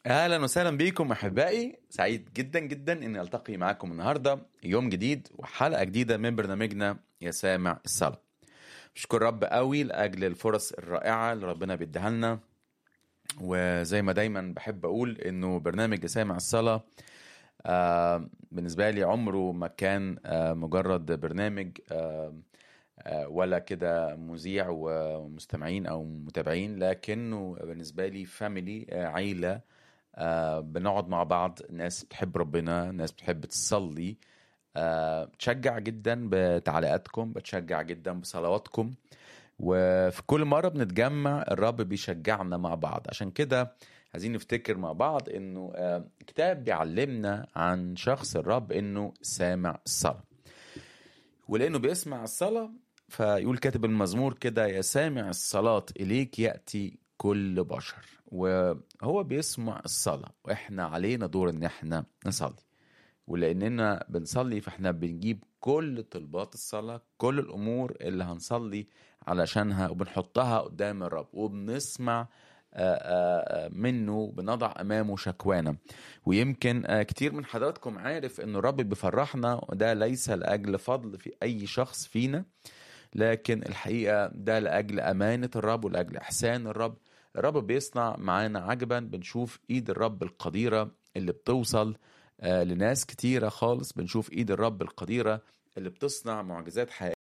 اهلا وسهلا بيكم احبائي سعيد جدا جدا اني التقي معاكم النهارده يوم جديد وحلقه جديده من برنامجنا يا سامع الصلاه بشكر رب قوي لاجل الفرص الرائعه اللي ربنا بيديها لنا وزي ما دايما بحب اقول انه برنامج يا سامع الصلاه آه بالنسبه لي عمره ما كان آه مجرد برنامج آه آه، ولا كده مذيع ومستمعين او متابعين لكنه بالنسبه لي فاميلي عيله آه، بنقعد مع بعض ناس بتحب ربنا ناس بتحب تصلي آه، بتشجع جدا بتعليقاتكم بتشجع جدا بصلواتكم وفي كل مرة بنتجمع الرب بيشجعنا مع بعض عشان كده عايزين نفتكر مع بعض انه آه، الكتاب بيعلمنا عن شخص الرب انه سامع الصلاة ولانه بيسمع الصلاة فيقول كاتب المزمور كده يا سامع الصلاة إليك يأتي كل بشر وهو بيسمع الصلاة وإحنا علينا دور إن إحنا نصلي ولأننا بنصلي فإحنا بنجيب كل طلبات الصلاة كل الأمور اللي هنصلي علشانها وبنحطها قدام الرب وبنسمع آه، آه، آه، منه بنضع امامه شكوانا ويمكن آه، كتير من حضراتكم عارف ان الرب بيفرحنا وده ليس لاجل فضل في اي شخص فينا لكن الحقيقه ده لاجل امانه الرب ولاجل احسان الرب الرب بيصنع معانا عجبا بنشوف ايد الرب القديره اللي بتوصل آه، لناس كتيره خالص بنشوف ايد الرب القديره اللي بتصنع معجزات حقيقيه